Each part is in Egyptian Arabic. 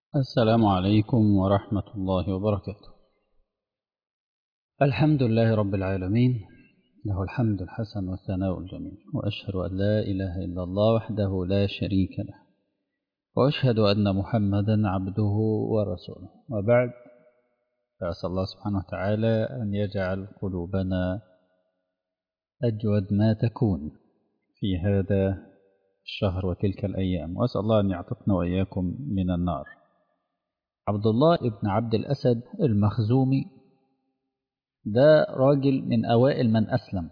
السلام عليكم ورحمة الله وبركاته الحمد لله رب العالمين له الحمد الحسن والثناء الجميل وأشهد أن لا إله إلا الله وحده لا شريك له وأشهد أن محمدا عبده ورسوله وبعد فأسأل الله سبحانه وتعالى أن يجعل قلوبنا أجود ما تكون في هذا الشهر وتلك الأيام وأسأل الله أن يعتقنا وإياكم من النار عبد الله بن عبد الأسد المخزومي ده راجل من أوائل من أسلم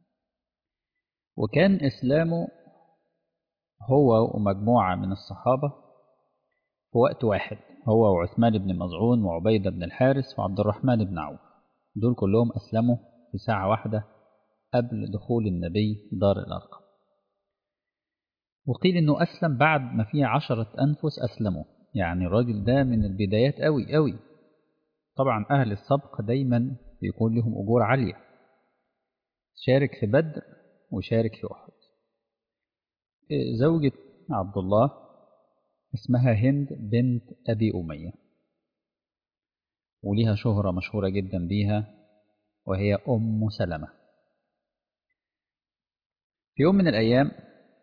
وكان إسلامه هو ومجموعة من الصحابة في وقت واحد هو وعثمان بن مزعون وعبيدة بن الحارث وعبد الرحمن بن عوف دول كلهم أسلموا في ساعة واحدة قبل دخول النبي دار الأرقم وقيل إنه أسلم بعد ما فيه عشرة أنفس أسلموا يعني الراجل ده من البدايات قوي قوي طبعا أهل السبق دايما بيكون لهم أجور عالية شارك في بدر وشارك في أحد زوجة عبد الله اسمها هند بنت أبي أمية وليها شهرة مشهورة جدا بيها وهي أم سلمة في يوم من الأيام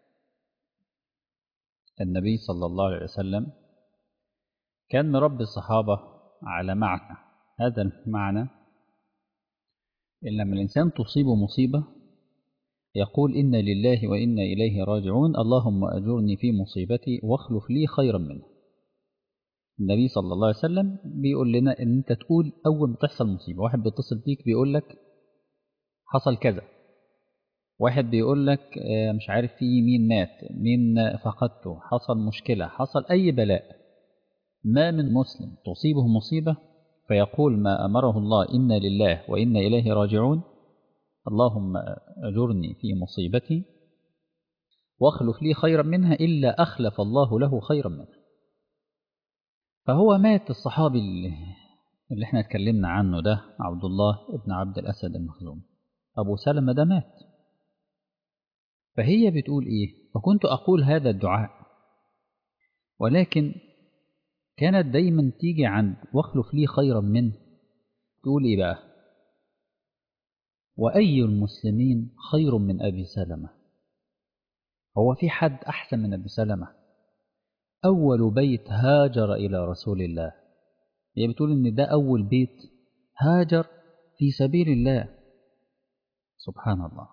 النبي صلى الله عليه وسلم كان مربي الصحابة على معنى هذا المعنى إن لما الإنسان تصيبه مصيبة يقول إن لله وإنا إليه راجعون اللهم أجرني في مصيبتي واخلف لي خيرا منها النبي صلى الله عليه وسلم بيقول لنا إن أنت تقول أول ما تحصل مصيبة واحد بيتصل بيك بيقول لك حصل كذا واحد بيقول لك مش عارف في مين مات مين فقدته حصل مشكلة حصل أي بلاء ما من مسلم تصيبه مصيبة فيقول ما أمره الله إنا لله وإنا إليه راجعون اللهم أجرني في مصيبتي واخلف لي خيرا منها إلا أخلف الله له خيرا منها فهو مات الصحابي اللي, اللي احنا اتكلمنا عنه ده عبد الله ابن عبد الأسد المخزوم أبو سلمة ده مات فهي بتقول إيه فكنت أقول هذا الدعاء ولكن كانت دايما تيجي عند واخلف لي خيرا منه تقول إيه بقى وأي المسلمين خير من أبي سلمة هو في حد أحسن من أبي سلمة أول بيت هاجر إلى رسول الله هي بتقول إن ده أول بيت هاجر في سبيل الله سبحان الله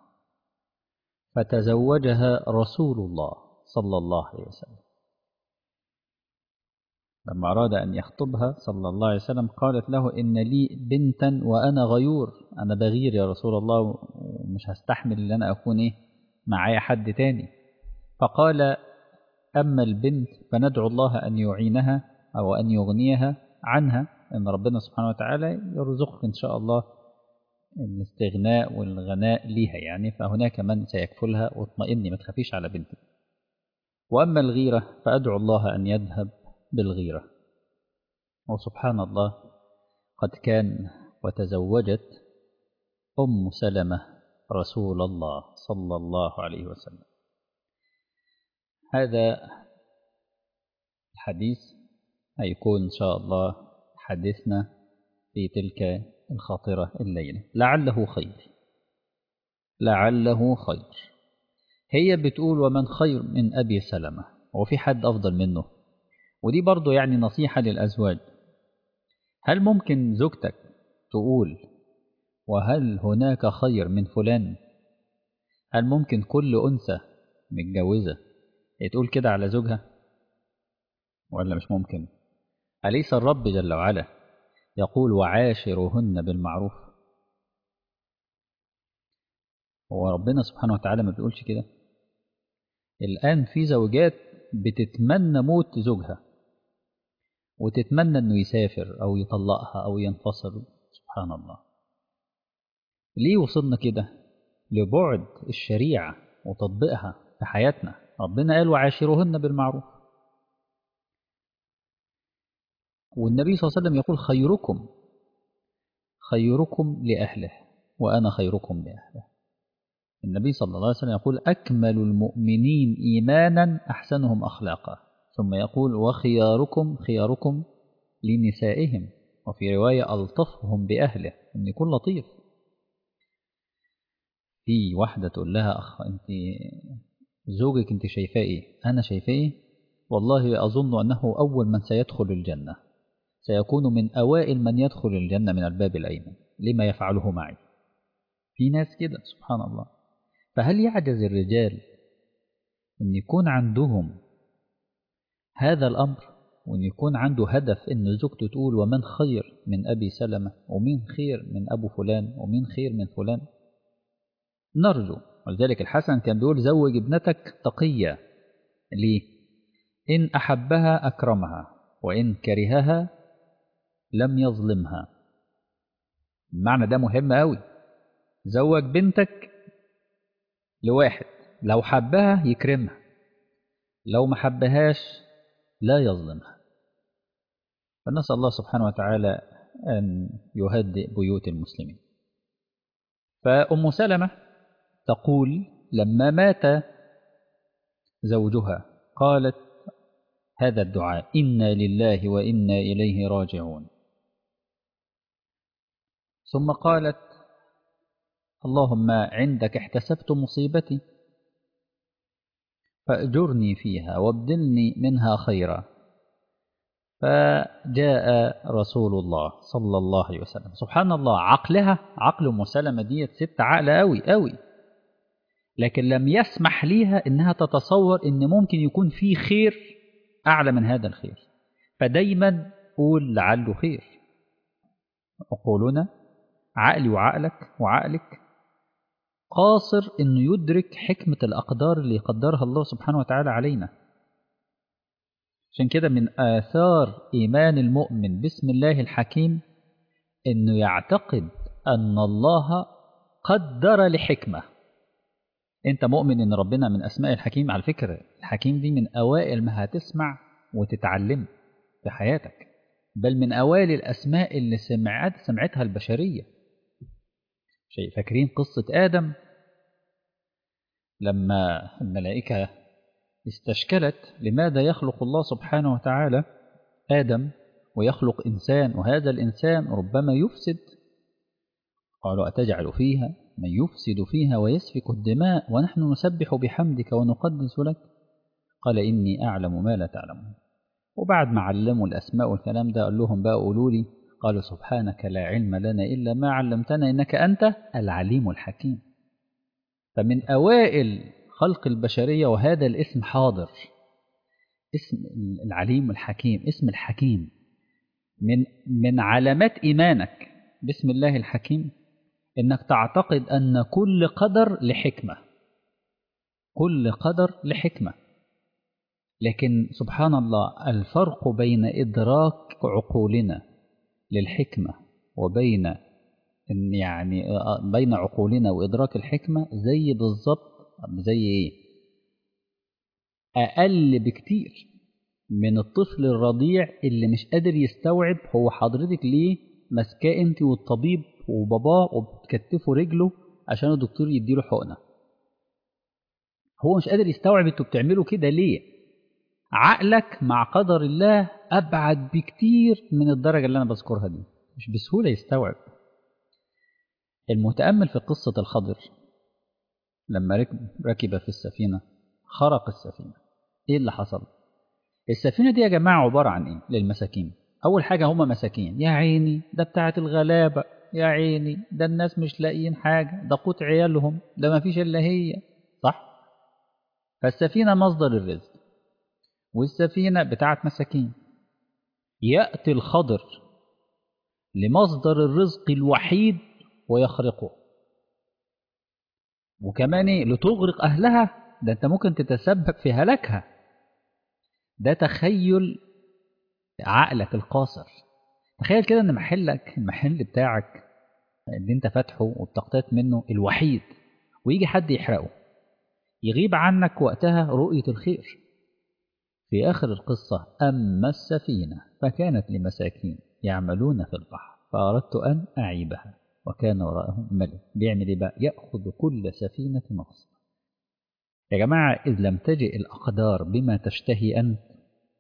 فتزوجها رسول الله صلى الله عليه وسلم لما أراد أن يخطبها صلى الله عليه وسلم قالت له إن لي بنتا وأنا غيور أنا بغير يا رسول الله ومش هستحمل أن أنا أكون إيه معايا حد تاني فقال أما البنت فندعو الله أن يعينها أو أن يغنيها عنها أن ربنا سبحانه وتعالى يرزقك إن شاء الله الاستغناء والغناء ليها يعني فهناك من سيكفلها واطمئني ما تخافيش على بنتي وأما الغيرة فأدعو الله أن يذهب بالغيرة وسبحان الله قد كان وتزوجت أم سلمة رسول الله صلى الله عليه وسلم هذا الحديث هيكون إن شاء الله حديثنا في تلك الخاطرة الليلة لعله خير لعله خير هي بتقول ومن خير من أبي سلمة وفي حد أفضل منه ودي برضو يعني نصيحة للأزواج هل ممكن زوجتك تقول وهل هناك خير من فلان هل ممكن كل أنثى متجوزة تقول كده على زوجها ولا مش ممكن أليس الرب جل وعلا يقول وعاشرهن بالمعروف هو ربنا سبحانه وتعالى ما بيقولش كده الآن في زوجات بتتمنى موت زوجها وتتمنى انه يسافر او يطلقها او ينفصل سبحان الله ليه وصلنا كده لبعد الشريعة وتطبيقها في حياتنا ربنا قال وعاشرهن بالمعروف والنبي صلى الله عليه وسلم يقول خيركم خيركم لأهله وأنا خيركم لأهله النبي صلى الله عليه وسلم يقول أكمل المؤمنين إيمانا أحسنهم أخلاقا ثم يقول وخياركم خياركم لنسائهم وفي رواية ألطفهم بأهله أن يكون لطيف في واحدة تقول لها أخ أنت زوجك أنت شايفاه إيه أنا شايفاه إيه والله أظن أنه أول من سيدخل الجنة سيكون من أوائل من يدخل الجنة من الباب الأيمن لما يفعله معي في ناس كده سبحان الله فهل يعجز الرجال أن يكون عندهم هذا الأمر وأن يكون عنده هدف أن زوجته تقول ومن خير من أبي سلمة ومن خير من أبو فلان ومن خير من فلان نرجو ولذلك الحسن كان بيقول زوج ابنتك تقية ليه إن أحبها أكرمها وإن كرهها لم يظلمها المعنى ده مهم قوي زوج بنتك لواحد لو حبها يكرمها لو ما حبهاش لا يظلمها فنسأل الله سبحانه وتعالى أن يهدئ بيوت المسلمين فأم سلمة تقول لما مات زوجها قالت هذا الدعاء إنا لله وإنا إليه راجعون ثم قالت اللهم عندك احتسبت مصيبتي فأجرني فيها وابدلني منها خيرا فجاء رسول الله صلى الله عليه وسلم سبحان الله عقلها عقل ام سلمة ديت ست عقل قوي قوي لكن لم يسمح ليها انها تتصور ان ممكن يكون في خير اعلى من هذا الخير فدايما قول لعله خير عقولنا عقلي وعقلك وعقلك قاصر انه يدرك حكمة الاقدار اللي يقدرها الله سبحانه وتعالى علينا عشان كده من آثار إيمان المؤمن بسم الله الحكيم إنه يعتقد أن الله قدر لحكمة أنت مؤمن إن ربنا من أسماء الحكيم على فكرة الحكيم دي من أوائل ما هتسمع وتتعلم في حياتك بل من أوائل الأسماء اللي سمعت سمعتها البشرية شيء فاكرين قصة آدم لما الملائكة استشكلت لماذا يخلق الله سبحانه وتعالى آدم ويخلق إنسان وهذا الإنسان ربما يفسد قالوا أتجعل فيها من يفسد فيها ويسفك الدماء ونحن نسبح بحمدك ونقدس لك قال إني أعلم ما لا تعلمون وبعد ما علموا الأسماء والكلام ده قال لهم بقى قولوا لي قالوا سبحانك لا علم لنا إلا ما علمتنا إنك أنت العليم الحكيم فمن أوائل خلق البشرية وهذا الاسم حاضر اسم العليم الحكيم اسم الحكيم من من علامات إيمانك بسم الله الحكيم إنك تعتقد أن كل قدر لحكمة كل قدر لحكمة لكن سبحان الله الفرق بين إدراك عقولنا للحكمة وبين إن يعني بين عقولنا وإدراك الحكمة زي بالظبط زي ايه اقل بكتير من الطفل الرضيع اللي مش قادر يستوعب هو حضرتك ليه ماسكاه انت والطبيب وباباه وبتكتفوا رجله عشان الدكتور يديله حقنه هو مش قادر يستوعب انتوا بتعملوا كده ليه عقلك مع قدر الله ابعد بكتير من الدرجه اللي انا بذكرها دي مش بسهوله يستوعب المتامل في قصه الخضر لما ركب في السفينة خرق السفينة ايه اللي حصل السفينة دي يا جماعة عبارة عن ايه للمساكين اول حاجة هم مساكين يا عيني ده بتاعة الغلابة يا عيني ده الناس مش لاقيين حاجة ده قوت عيالهم ده ما فيش الا هي صح فالسفينة مصدر الرزق والسفينة بتاعة مساكين يأتي الخضر لمصدر الرزق الوحيد ويخرقه وكمان ايه لتغرق اهلها ده انت ممكن تتسبب في هلاكها ده تخيل عقلك القاصر تخيل كده ان محلك المحل بتاعك اللي انت فاتحه وبتقتات منه الوحيد ويجي حد يحرقه يغيب عنك وقتها رؤية الخير في آخر القصة أما السفينة فكانت لمساكين يعملون في البحر فأردت أن أعيبها وكان وراءهم ملك بيعمل ايه بقى ياخذ كل سفينه غصبا يا جماعه اذ لم تجئ الاقدار بما تشتهي انت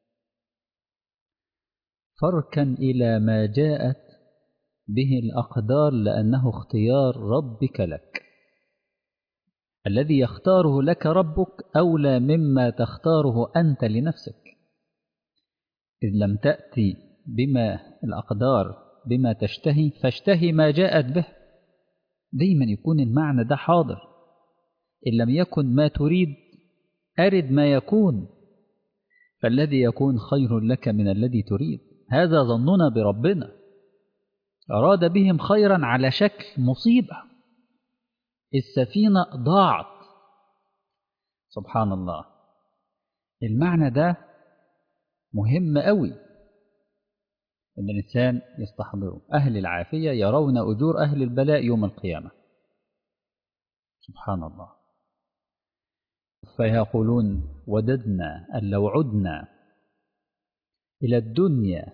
فاركن إلى ما جاءت به الأقدار لأنه اختيار ربك لك الذي يختاره لك ربك أولى مما تختاره أنت لنفسك إذ لم تأتي بما الأقدار بما تشتهي فاشتهي ما جاءت به دايما يكون المعنى ده حاضر إن لم يكن ما تريد أرد ما يكون فالذي يكون خير لك من الذي تريد هذا ظننا بربنا أراد بهم خيرا على شكل مصيبة السفينة ضاعت سبحان الله المعنى ده مهم قوي ان الانسان يستحضره اهل العافيه يرون اجور اهل البلاء يوم القيامه سبحان الله فيقولون وددنا ان لو عدنا الى الدنيا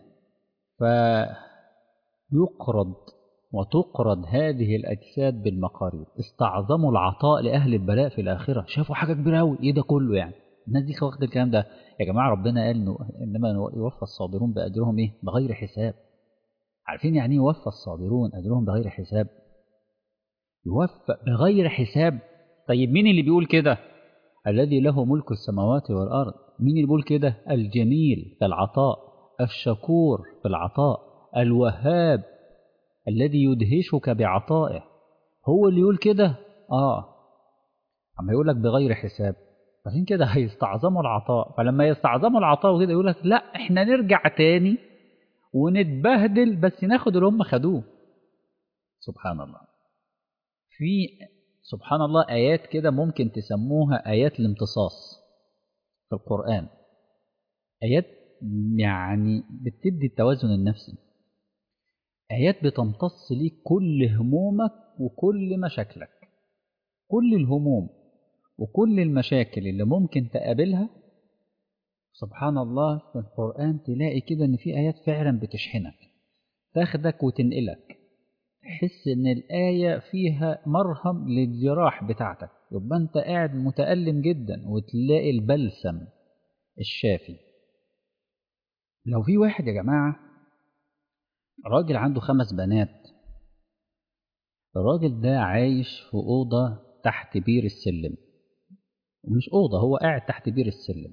فيقرض وتقرض هذه الاجساد بالمقاريض استعظموا العطاء لاهل البلاء في الاخره شافوا حاجه كبيره قوي ايه ده كله يعني الناس دي واخده الكلام ده يا جماعه ربنا قال انه انما يوفى الصابرون باجرهم ايه بغير حساب عارفين يعني ايه يوفى الصابرون اجرهم بغير حساب يوفى بغير حساب طيب مين اللي بيقول كده الذي له ملك السماوات والارض مين اللي بيقول كده الجميل في العطاء الشكور في العطاء الوهاب الذي يدهشك بعطائه هو اللي يقول كده اه اما يقول لك بغير حساب عشان كده هيستعظموا العطاء فلما يستعظموا العطاء وكده يقول لك لا احنا نرجع تاني ونتبهدل بس ناخد اللي هم خدوه سبحان الله في سبحان الله آيات كده ممكن تسموها آيات الامتصاص في القرآن آيات يعني بتدي التوازن النفسي آيات بتمتص ليك كل همومك وكل مشاكلك كل الهموم وكل المشاكل اللي ممكن تقابلها سبحان الله في القرآن تلاقي كده إن في آيات فعلا بتشحنك تاخدك وتنقلك تحس إن الآية فيها مرهم للجراح بتاعتك يبقى أنت قاعد متألم جدا وتلاقي البلسم الشافي لو في واحد يا جماعة راجل عنده خمس بنات الراجل ده عايش في أوضة تحت بير السلم ومش أوضة هو قاعد تحت بير السلم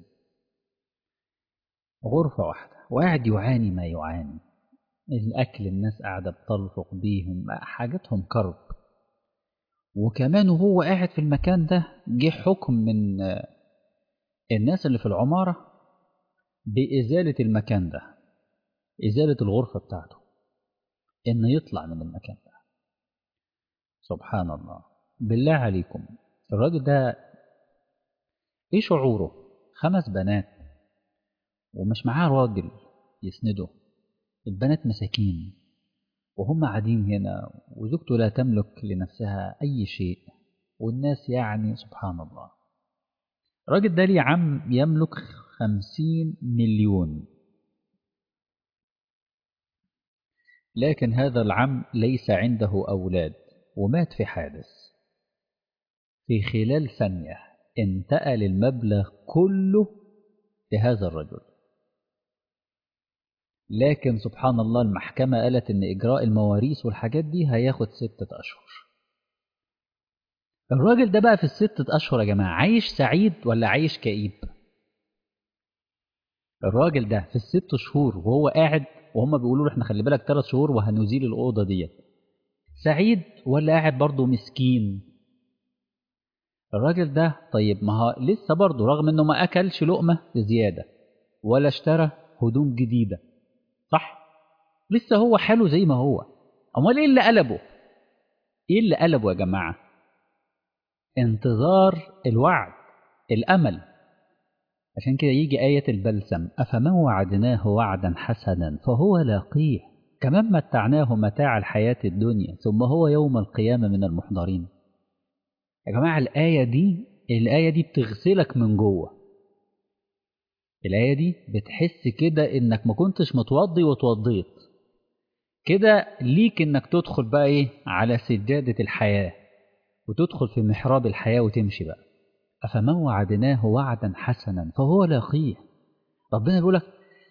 غرفة واحدة وقاعد يعاني ما يعاني الأكل الناس قاعدة بتلفق بيهم حاجتهم كرب وكمان وهو قاعد في المكان ده جه حكم من الناس اللي في العمارة بإزالة المكان ده إزالة الغرفة بتاعته إنه يطلع من المكان ده سبحان الله بالله عليكم الراجل ده ايه شعوره خمس بنات ومش معاه راجل يسنده البنات مساكين وهم قاعدين هنا وزوجته لا تملك لنفسها أي شيء والناس يعني سبحان الله الراجل ده ليه عم يملك خمسين مليون لكن هذا العم ليس عنده أولاد ومات في حادث في خلال ثانية انتقل المبلغ كله لهذا الرجل لكن سبحان الله المحكمة قالت إن إجراء المواريث والحاجات دي هياخد ستة أشهر الراجل ده بقى في الستة أشهر يا جماعة عايش سعيد ولا عايش كئيب الراجل ده في الست شهور وهو قاعد وهم بيقولوا له احنا خلي بالك ثلاث شهور وهنزيل الأوضة ديت سعيد ولا قاعد برضه مسكين الراجل ده طيب ما هو لسه برضه رغم انه ما اكلش لقمه زياده ولا اشترى هدوم جديده صح لسه هو حاله زي ما هو امال ايه اللي قلبه ايه اللي قلبه يا جماعه انتظار الوعد الامل عشان كده يجي آية البلسم أفمن وعدناه وعدا حسنا فهو لاقيه كمن متعناه متاع الحياة الدنيا ثم هو يوم القيامة من المحضرين يا جماعة الآية دي الآية دي بتغسلك من جوه الآية دي بتحس كده إنك ما كنتش متوضي وتوضيت كده ليك إنك تدخل بقى إيه على سجادة الحياة وتدخل في محراب الحياة وتمشي بقى أفمن وعدناه وعدا حسنا فهو لاقيه ربنا بيقول لك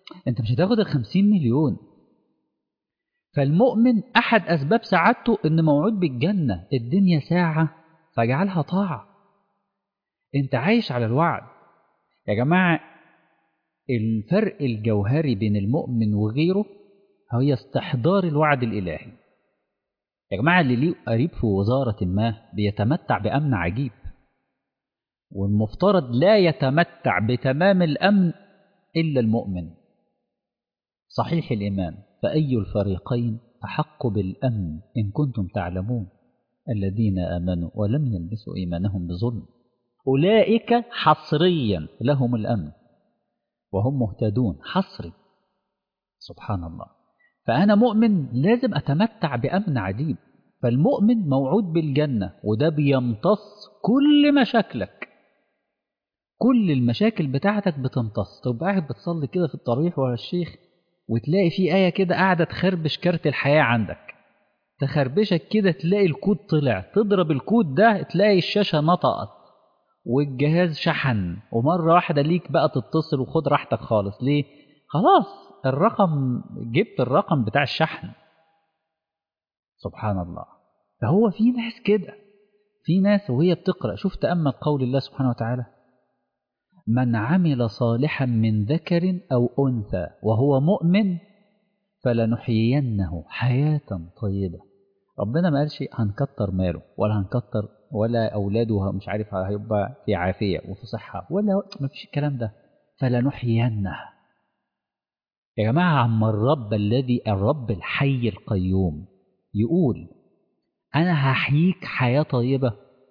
انت مش هتاخد ال 50 مليون فالمؤمن احد اسباب سعادته ان موعود بالجنه الدنيا ساعه فاجعلها طاعه انت عايش على الوعد يا جماعه الفرق الجوهري بين المؤمن وغيره هي استحضار الوعد الالهي يا جماعه اللي ليه قريب في وزاره ما بيتمتع بامن عجيب والمفترض لا يتمتع بتمام الامن الا المؤمن صحيح الايمان فاي الفريقين احق بالامن ان كنتم تعلمون الذين امنوا ولم يلبسوا ايمانهم بظلم اولئك حصريا لهم الامن وهم مهتدون حصري سبحان الله فانا مؤمن لازم اتمتع بامن عجيب فالمؤمن موعود بالجنه وده بيمتص كل مشاكلك كل المشاكل بتاعتك بتمتص تبقى قاعد بتصلي كده في الطريح ورا الشيخ وتلاقي في آية كده قاعدة تخربش كارت الحياة عندك تخربشك كده تلاقي الكود طلع تضرب الكود ده تلاقي الشاشة نطقت والجهاز شحن ومرة واحدة ليك بقى تتصل وخد راحتك خالص ليه؟ خلاص الرقم جبت الرقم بتاع الشحن سبحان الله فهو في ناس كده في ناس وهي بتقرأ شوف تأمل قول الله سبحانه وتعالى من عمل صالحا من ذكر أو أنثى وهو مؤمن فلنحيينه حياة طيبة ربنا ما قالش هنكتر ماله ولا هنكتر ولا أولاده مش عارف هيبقى في عافية وفي صحة ولا ما فيش الكلام ده فلنحيينه يا جماعة عم الرب الذي الرب الحي القيوم يقول أنا هحييك حياة طيبة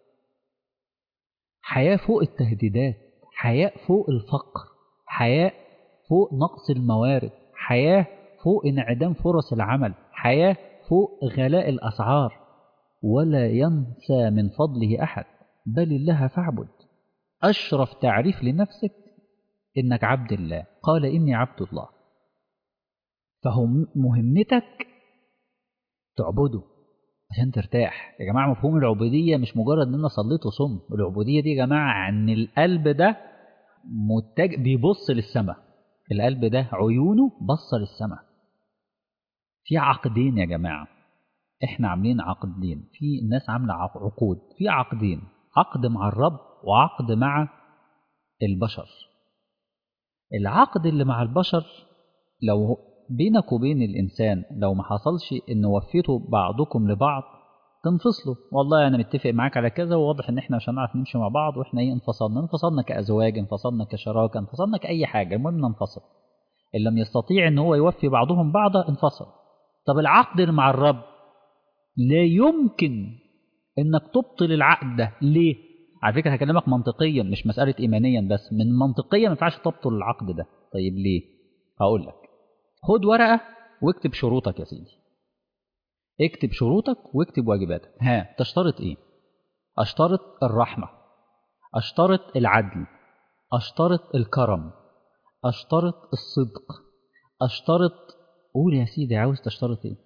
حياة فوق التهديدات حياة فوق الفقر حياة فوق نقص الموارد حياة فوق انعدام فرص العمل حياة فوق غلاء الأسعار ولا ينسى من فضله أحد بل الله فاعبد أشرف تعريف لنفسك إنك عبد الله قال إني عبد الله فهو مهمتك تعبده عشان ترتاح يا جماعة مفهوم العبودية مش مجرد ان انا صليت وصمت العبودية دي يا جماعة ان القلب ده متج... بيبص للسماء القلب ده عيونه بص للسماء في عقدين يا جماعة احنا عاملين عقدين في الناس عاملة عقود في عقدين عقد مع الرب وعقد مع البشر العقد اللي مع البشر لو بينك وبين الإنسان لو ما حصلش إن وفيتوا بعضكم لبعض تنفصلوا والله أنا متفق معاك على كذا وواضح إن إحنا مش هنعرف نمشي مع بعض وإحنا إيه انفصلنا انفصلنا كأزواج انفصلنا كشراكة انفصلنا كأي حاجة المهم ننفصل إن لم يستطيع إن هو يوفي بعضهم بعضا انفصل طب العقد اللي مع الرب لا يمكن إنك تبطل العقد ده ليه؟ على فكرة هكلمك منطقيا مش مسألة إيمانيا بس من منطقيا ما ينفعش تبطل العقد ده طيب ليه؟ هقول لك خد ورقة واكتب شروطك يا سيدي اكتب شروطك واكتب واجباتك ها تشترط ايه اشترط الرحمة اشترط العدل اشترط الكرم اشترط الصدق اشترط قول يا سيدي عاوز تشترط ايه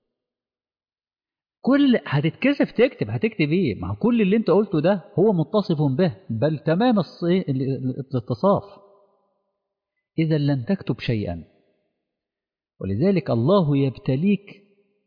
كل هتتكسف تكتب هتكتب ايه ما هو كل اللي انت قلته ده هو متصف به بل تمام الاتصاف اذا لن تكتب شيئا ولذلك الله يبتليك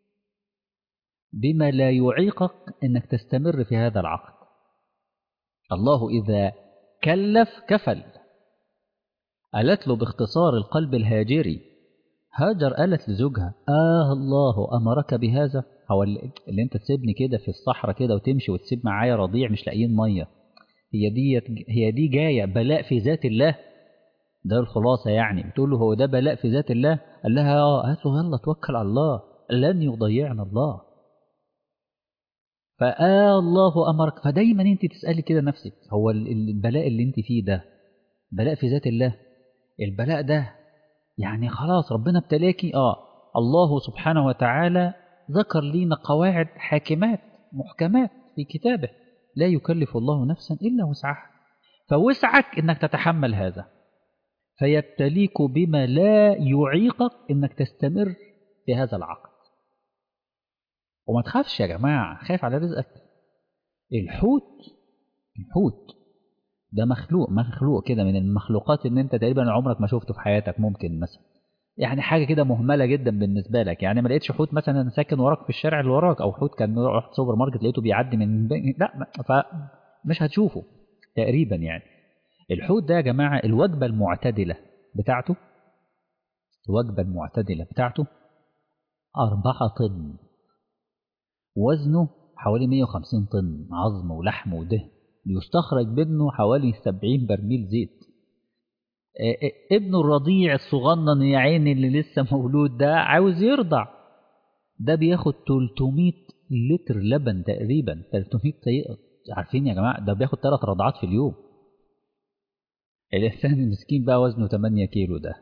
بما لا يعيقك انك تستمر في هذا العقد الله اذا كلف كفل قالت له باختصار القلب الهاجري هاجر قالت لزوجها آه الله أمرك بهذا هو اللي انت تسيبني كده في الصحراء كده وتمشي وتسيب معايا رضيع مش لاقيين ميه هي دي هي دي جايه بلاء في ذات الله ده الخلاصة يعني بتقول له هو ده بلاء في ذات الله قال لها اه قالت له يلا توكل على الله لن يضيعنا الله فآه الله أمرك فدايما أنت تسألي كده نفسك هو البلاء اللي أنت فيه ده بلاء في ذات الله البلاء ده يعني خلاص ربنا ابتلاكي اه الله سبحانه وتعالى ذكر لينا قواعد حاكمات محكمات في كتابه لا يكلف الله نفسا إلا وسعها فوسعك أنك تتحمل هذا فيبتليك بما لا يعيقك انك تستمر في هذا العقد وما تخافش يا جماعة خايف على رزقك الحوت الحوت ده مخلوق مخلوق كده من المخلوقات ان انت تقريبا عمرك ما شفته في حياتك ممكن مثلا يعني حاجه كده مهمله جدا بالنسبه لك يعني ما لقيتش حوت مثلا ساكن وراك في الشارع اللي وراك او حوت كان رحت سوبر ماركت لقيته بيعدي من بين لا فمش هتشوفه تقريبا يعني الحوت ده يا جماعه الوجبه المعتدله بتاعته الوجبه المعتدله بتاعته أربعة طن وزنه حوالي 150 طن عظم ولحم ودهن يستخرج منه حوالي 70 برميل زيت ابنه الرضيع الصغنن يا عيني اللي لسه مولود ده عاوز يرضع ده بياخد 300 لتر لبن تقريبا 300 عارفين يا جماعه ده بياخد ثلاث رضعات في اليوم الانسان المسكين بقى وزنه 8 كيلو ده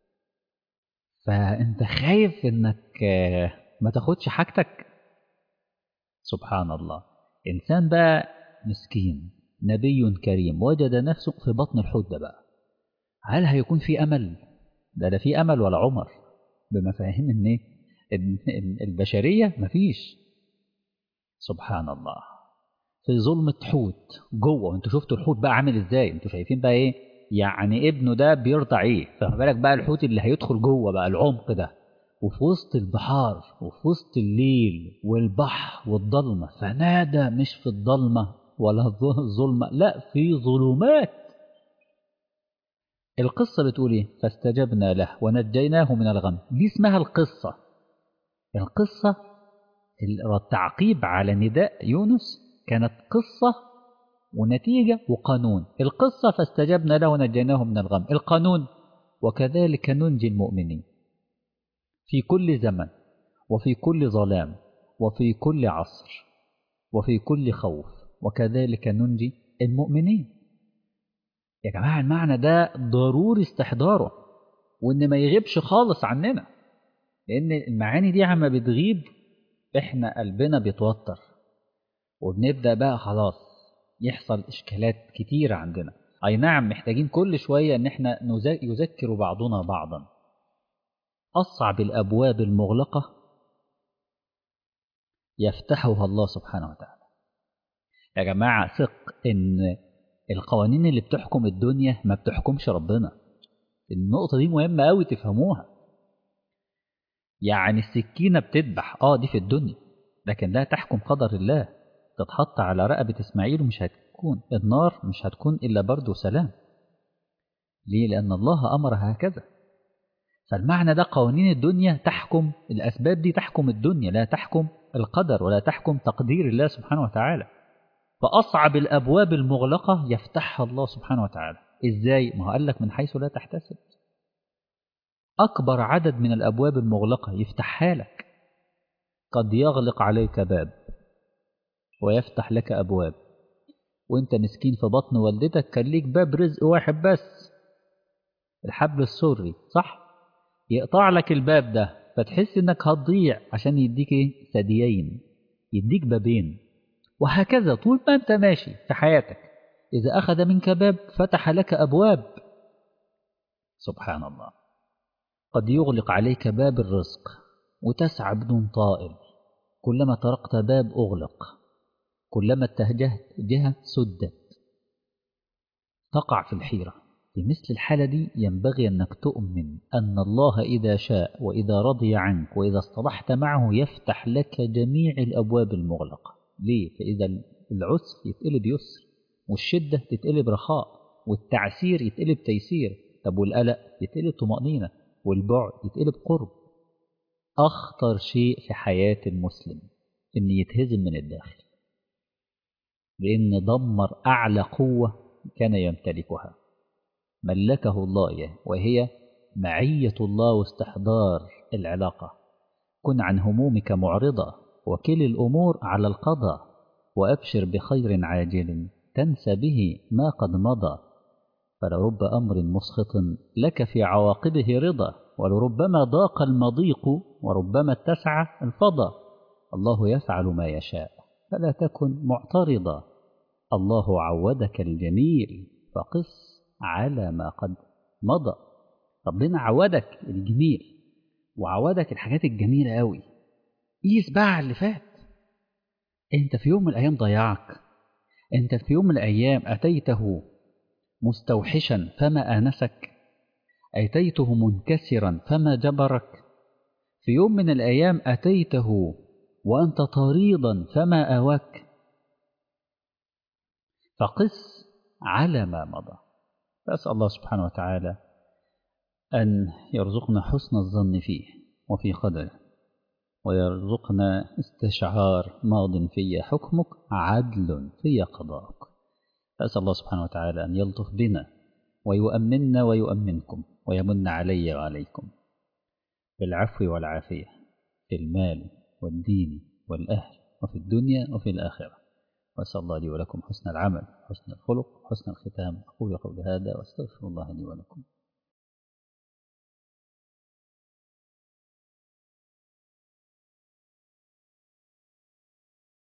فانت خايف انك ما تاخدش حاجتك سبحان الله انسان بقى مسكين نبي كريم وجد نفسه في بطن الحوت ده بقى هل هيكون في امل ده لا في امل ولا عمر بمفاهيم ان إن البشريه مفيش سبحان الله في ظلمة حوت جوه انتوا شفتوا الحوت بقى عامل ازاي انتوا شايفين بقى ايه يعني ابنه ده بيرضع ايه فما بالك بقى الحوت اللي هيدخل جوه بقى العمق ده وفي وسط البحار وفي وسط الليل والبحر والضلمة فنادى مش في الضلمة ولا الظلمة لا في ظلمات القصة بتقول ايه فاستجبنا له ونجيناه من الغم دي اسمها القصة القصة التعقيب على نداء يونس كانت قصة ونتيجة وقانون القصة فاستجبنا له ونجيناه من الغم القانون وكذلك ننجي المؤمنين في كل زمن وفي كل ظلام وفي كل عصر وفي كل خوف وكذلك ننجي المؤمنين يا جماعة المعنى ده ضروري استحضاره وإن ما يغيبش خالص عننا لأن المعاني دي عما بتغيب إحنا قلبنا بيتوتر وبنبدأ بقى خلاص يحصل إشكالات كتيرة عندنا أي نعم محتاجين كل شوية إن إحنا يذكر بعضنا بعضا أصعب الأبواب المغلقة يفتحها الله سبحانه وتعالى يا جماعة ثق إن القوانين اللي بتحكم الدنيا ما بتحكمش ربنا النقطة دي مهمة أوي تفهموها يعني السكينة بتذبح اه دي في الدنيا لكن لا تحكم قدر الله تتحط على رقبة إسماعيل ومش هتكون النار مش هتكون إلا برد وسلام ليه لأن الله أمر هكذا فالمعنى ده قوانين الدنيا تحكم الأسباب دي تحكم الدنيا لا تحكم القدر ولا تحكم تقدير الله سبحانه وتعالى فأصعب الأبواب المغلقة يفتحها الله سبحانه وتعالى إزاي؟ ما هو قال لك من حيث لا تحتسب أكبر عدد من الأبواب المغلقة يفتحها لك قد يغلق عليك باب ويفتح لك أبواب وانت مسكين في بطن والدتك كان ليك باب رزق واحد بس الحبل السري صح يقطع لك الباب ده فتحس انك هتضيع عشان يديك ايه ثديين يديك بابين وهكذا طول ما انت ماشي في حياتك اذا اخذ منك باب فتح لك ابواب سبحان الله قد يغلق عليك باب الرزق وتسعى بدون طائل كلما طرقت باب اغلق كلما اتجهت جهه سدت تقع في الحيره في مثل الحالة دي ينبغي أنك تؤمن أن الله إذا شاء وإذا رضي عنك وإذا اصطلحت معه يفتح لك جميع الأبواب المغلقة ليه؟ فإذا العسر يتقلب يسر والشدة تتقلب رخاء والتعسير يتقلب تيسير طب والقلق يتقلب طمأنينة والبعد يتقلب قرب أخطر شيء في حياة المسلم إن يتهزم من الداخل لأن دمر أعلى قوة كان يمتلكها ملكه الله إياه وهي معية الله واستحضار العلاقة كن عن همومك معرضة وكل الأمور على القضاء وأبشر بخير عاجل تنسى به ما قد مضى فلرب أمر مسخط لك في عواقبه رضا ولربما ضاق المضيق وربما اتسع الفضا الله يفعل ما يشاء فلا تكن معترضا الله عودك الجميل فقس على ما قد مضى ربنا عودك الجميل وعودك الحاجات الجميلة قوي قيس بقى على اللي فات انت في يوم من الايام ضيعك انت في يوم من الايام اتيته مستوحشا فما انسك أتيته منكسرا فما جبرك في يوم من الأيام أتيته وأنت طريضا فما آواك فقس على ما مضى فأسأل الله سبحانه وتعالى أن يرزقنا حسن الظن فيه وفي قدره ويرزقنا استشعار ماض في حكمك عدل في قضاءك فأسأل الله سبحانه وتعالى أن يلطف بنا ويؤمننا ويؤمنكم ويمن علي وعليكم بالعفو والعافية في المال والدين والأهل وفي الدنيا وفي الآخرة وأسأل الله لي ولكم حسن العمل حسن الخلق حسن الختام أقول قولي هذا وأستغفر الله لي ولكم